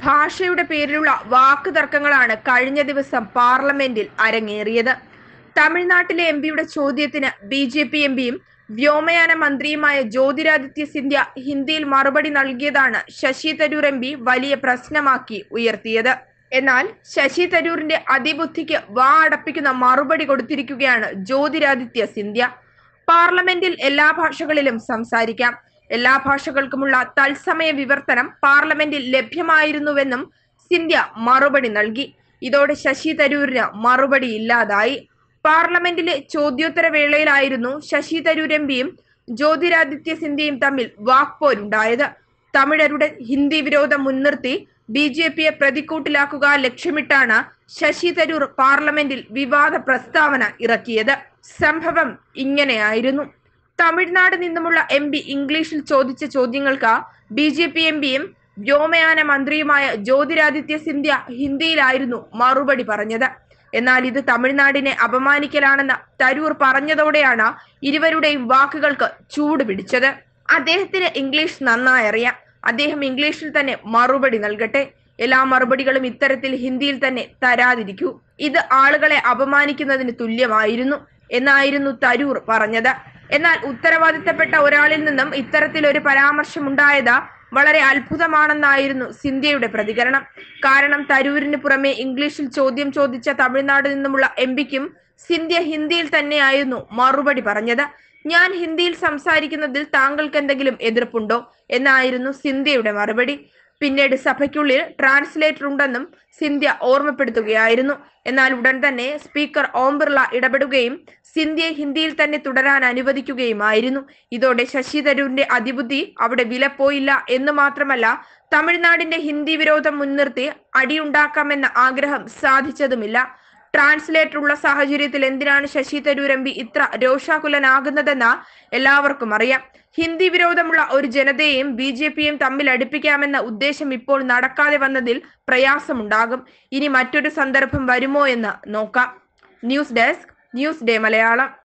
ഭാഷയുടെ പേരിലുള്ള വാക്ക് തർക്കങ്ങളാണ് കഴിഞ്ഞ ദിവസം പാർലമെന്റിൽ അരങ്ങേറിയത് തമിഴ്നാട്ടിലെ എം പിയുടെ ചോദ്യത്തിന് ബി ജെ പി എം പിയും വ്യോമയാന മന്ത്രിയുമായ ജ്യോതിരാദിത്യ സിന്ധ്യ ഹിന്ദിയിൽ മറുപടി നൽകിയതാണ് ശശി തരൂർ എം പി വലിയ പ്രശ്നമാക്കി ഉയർത്തിയത് എന്നാൽ ശശി തരൂരിന്റെ അതിബുദ്ധിക്ക് വാ അടപ്പിക്കുന്ന മറുപടി കൊടുത്തിരിക്കുകയാണ് ജ്യോതിരാദിത്യ സിന്ധ്യ പാർലമെന്റിൽ എല്ലാ ഭാഷകളിലും സംസാരിക്കാം എല്ലാ ഭാഷകൾക്കുമുള്ള തത്സമയ വിവർത്തനം പാർലമെന്റിൽ ലഭ്യമായിരുന്നുവെന്നും സിന്ധ്യ മറുപടി നൽകി ഇതോടെ ശശി തരൂരിന് മറുപടി ഇല്ലാതായി പാർലമെന്റിലെ ചോദ്യോത്തര വേളയിലായിരുന്നു ശശി തരൂർ എം പിയും ജ്യോതിരാദിത്യ സിന്ധ്യയും തമ്മിൽ വാക്പോരുണ്ടായത് തമിഴരുടെ ഹിന്ദി വിരോധം മുൻനിർത്തി ബി ജെ പിയെ പ്രതിക്കൂട്ടിലാക്കുക ലക്ഷ്യമിട്ടാണ് ശശി തരൂർ പാർലമെന്റിൽ വിവാദ പ്രസ്താവന ഇറക്കിയത് സംഭവം ഇങ്ങനെയായിരുന്നു തമിഴ്നാട് നിന്നുമുള്ള എം പി ഇംഗ്ലീഷിൽ ചോദിച്ച ചോദ്യങ്ങൾക്ക് ബി ജെ പി എം പിയും വ്യോമയാന മന്ത്രിയുമായ ജ്യോതിരാദിത്യ സിന്ധ്യ ഹിന്ദിയിലായിരുന്നു മറുപടി പറഞ്ഞത് എന്നാൽ ഇത് തമിഴ്നാടിനെ അപമാനിക്കലാണെന്ന് തരൂർ പറഞ്ഞതോടെയാണ് ഇരുവരുടെയും വാക്കുകൾക്ക് ചൂട് പിടിച്ചത് അദ്ദേഹത്തിന് ഇംഗ്ലീഷ് നന്നായി അറിയാം അദ്ദേഹം ഇംഗ്ലീഷിൽ തന്നെ മറുപടി നൽകട്ടെ എല്ലാ മറുപടികളും ഇത്തരത്തിൽ ഹിന്ദിയിൽ തന്നെ തരാതിരിക്കൂ ഇത് ആളുകളെ അപമാനിക്കുന്നതിന് തുല്യമായിരുന്നു എന്നായിരുന്നു തരൂർ പറഞ്ഞത് എന്നാൽ ഉത്തരവാദിത്തപ്പെട്ട ഒരാളിൽ നിന്നും ഇത്തരത്തിലൊരു പരാമർശമുണ്ടായത് വളരെ അത്ഭുതമാണെന്നായിരുന്നു സിന്ധ്യയുടെ പ്രതികരണം കാരണം തരൂരിന് പുറമെ ഇംഗ്ലീഷിൽ ചോദ്യം ചോദിച്ച തമിഴ്നാട് നിന്നുമുള്ള എം പിക്കും സിന്ധ്യ ഹിന്ദിയിൽ തന്നെയായിരുന്നു മറുപടി പറഞ്ഞത് ഞാൻ ഹിന്ദിയിൽ സംസാരിക്കുന്നതിൽ താങ്കൾക്ക് എന്തെങ്കിലും എതിർപ്പുണ്ടോ എന്നായിരുന്നു സിന്ധ്യയുടെ മറുപടി പിന്നീട് സഭയ്ക്കുള്ളിൽ ട്രാൻസ്ലേറ്റർ ഉണ്ടെന്നും സിന്ധ്യ ഓർമ്മപ്പെടുത്തുകയായിരുന്നു എന്നാൽ ഉടൻ തന്നെ സ്പീക്കർ ഓം ബിർള ഇടപെടുകയും സിന്ധ്യയെ ഹിന്ദിയിൽ തന്നെ തുടരാൻ അനുവദിക്കുകയുമായിരുന്നു ഇതോടെ ശശി തരൂരിന്റെ അതിബുദ്ധി അവിടെ വിലപ്പോയില്ല എന്ന് മാത്രമല്ല തമിഴ്നാടിന്റെ ഹിന്ദി വിരോധം മുൻനിർത്തി അടിയുണ്ടാക്കാമെന്ന ആഗ്രഹം സാധിച്ചതുമില്ല ട്രാൻസ്ലേറ്റർ ഉള്ള സാഹചര്യത്തിൽ എന്തിനാണ് ശശി തരൂർ എം പി ഇത്ര രോഷാകുലനാകുന്നതെന്ന് എല്ലാവർക്കും അറിയാം ഹിന്ദി വിരോധമുള്ള ഒരു ജനതയെയും ബി ജെ പിയും തമ്മിൽ അടുപ്പിക്കാമെന്ന ഉദ്ദേശം ഇപ്പോൾ നടക്കാതെ വന്നതിൽ പ്രയാസമുണ്ടാകും ഇനി മറ്റൊരു സന്ദർഭം വരുമോ എന്ന് നോക്കാം news desk news day Malayalam